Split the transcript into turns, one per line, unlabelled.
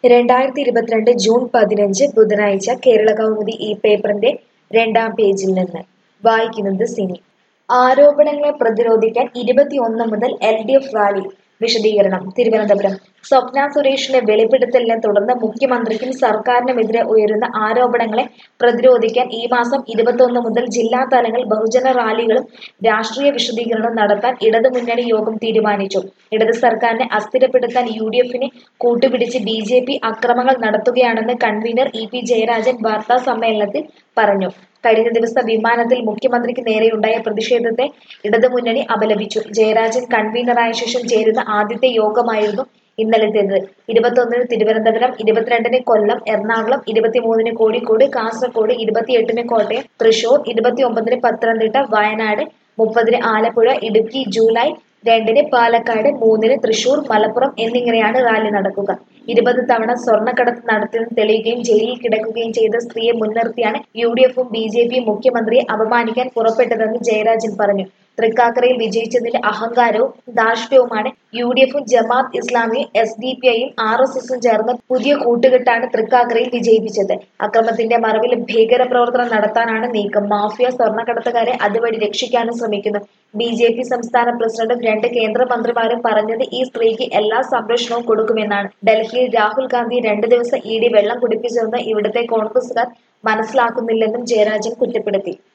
രണ്ടായിരത്തി ഇരുപത്തിരണ്ട് ജൂൺ പതിനഞ്ച് ബുധനാഴ്ച കേരള കൗമുദി ഈ പേപ്പറിന്റെ രണ്ടാം പേജിൽ നിന്ന് വായിക്കുന്നത് സിനി ആരോപണങ്ങളെ പ്രതിരോധിക്കാൻ ഇരുപത്തിയൊന്ന് മുതൽ എൽ ഡി എഫ് റാലി വിശദീകരണം തിരുവനന്തപുരം സ്വപ്ന സുരേഷിന്റെ വെളിപ്പെടുത്തലിനെ തുടർന്ന് മുഖ്യമന്ത്രിക്കും സർക്കാരിനുമെതിരെ ഉയരുന്ന ആരോപണങ്ങളെ പ്രതിരോധിക്കാൻ ഈ മാസം ഇരുപത്തൊന്ന് മുതൽ ജില്ലാ തലങ്ങളിൽ ബഹുജന റാലികളും രാഷ്ട്രീയ വിശദീകരണവും നടത്താൻ ഇടതുമുന്നണി യോഗം തീരുമാനിച്ചു ഇടത് സർക്കാരിനെ അസ്ഥിരപ്പെടുത്താൻ യു ഡി എഫിനെ കൂട്ടുപിടിച്ച് ബി ജെ പി അക്രമങ്ങൾ നടത്തുകയാണെന്ന് കൺവീനർ ഇ പി ജയരാജൻ വാർത്താ സമ്മേളനത്തിൽ പറഞ്ഞു കഴിഞ്ഞ ദിവസം വിമാനത്തിൽ മുഖ്യമന്ത്രിക്ക് നേരെയുണ്ടായ പ്രതിഷേധത്തെ ഇടതുമുന്നണി അപലപിച്ചു ജയരാജൻ കൺവീനറായ ശേഷം ചേരുന്ന ആദ്യത്തെ യോഗമായിരുന്നു ഇന്നലത്തേത് ഇരുപത്തൊന്നിന് തിരുവനന്തപുരം ഇരുപത്തിരണ്ടിന് കൊല്ലം എറണാകുളം ഇരുപത്തിമൂന്നിന് കോഴിക്കോട് കാസർഗോഡ് ഇരുപത്തിയെട്ടിന് കോട്ടയം തൃശൂർ ഇരുപത്തിയൊമ്പതിന് പത്തനംതിട്ട വയനാട് മുപ്പതിന് ആലപ്പുഴ ഇടുക്കി ജൂലൈ രണ്ടിന് പാലക്കാട് മൂന്നിന് തൃശൂർ മലപ്പുറം എന്നിങ്ങനെയാണ് റാലി നടക്കുക ഇരുപത് തവണ സ്വർണ്ണക്കടത്ത് നടത്തിയെന്ന് തെളിയുകയും ജയിലിൽ കിടക്കുകയും ചെയ്ത സ്ത്രീയെ മുൻനിർത്തിയാണ് യു ഡി എഫും ബി ജെ പിയും മുഖ്യമന്ത്രിയെ അപമാനിക്കാൻ പുറപ്പെട്ടതെന്ന് ജയരാജൻ പറഞ്ഞു തൃക്കാക്കരയിൽ വിജയിച്ചതിന്റെ അഹങ്കാരവും ധാർഷ്ട്യവുമാണ് യു ഡി എഫും ജമാഅത്ത് ഇസ്ലാമിയും എസ് ഡി പി ഐയും ആർ എസ് എസും ചേർന്ന് പുതിയ കൂട്ടുകെട്ടാണ് തൃക്കാക്കരയിൽ വിജയിപ്പിച്ചത് അക്രമത്തിന്റെ മറവിൽ ഭീകരപ്രവർത്തനം നടത്താനാണ് നീക്കം മാഫിയ സ്വർണ്ണക്കടത്തുകാരെ അതുവഴി രക്ഷിക്കാനും ശ്രമിക്കുന്നു ബി ജെ പി സംസ്ഥാന പ്രസിഡന്റും രണ്ട് കേന്ദ്രമന്ത്രിമാരും പറഞ്ഞത് ഈ സ്ത്രീക്ക് എല്ലാ സംരക്ഷണവും കൊടുക്കുമെന്നാണ് ഡൽഹിയിൽ രാഹുൽ ഗാന്ധി രണ്ട് ദിവസം ഇ ഡി വെള്ളം കുടിപ്പിച്ചതെന്ന് ഇവിടുത്തെ കോൺഗ്രസുകാർ മനസ്സിലാക്കുന്നില്ലെന്നും ജയരാജൻ കുറ്റപ്പെടുത്തി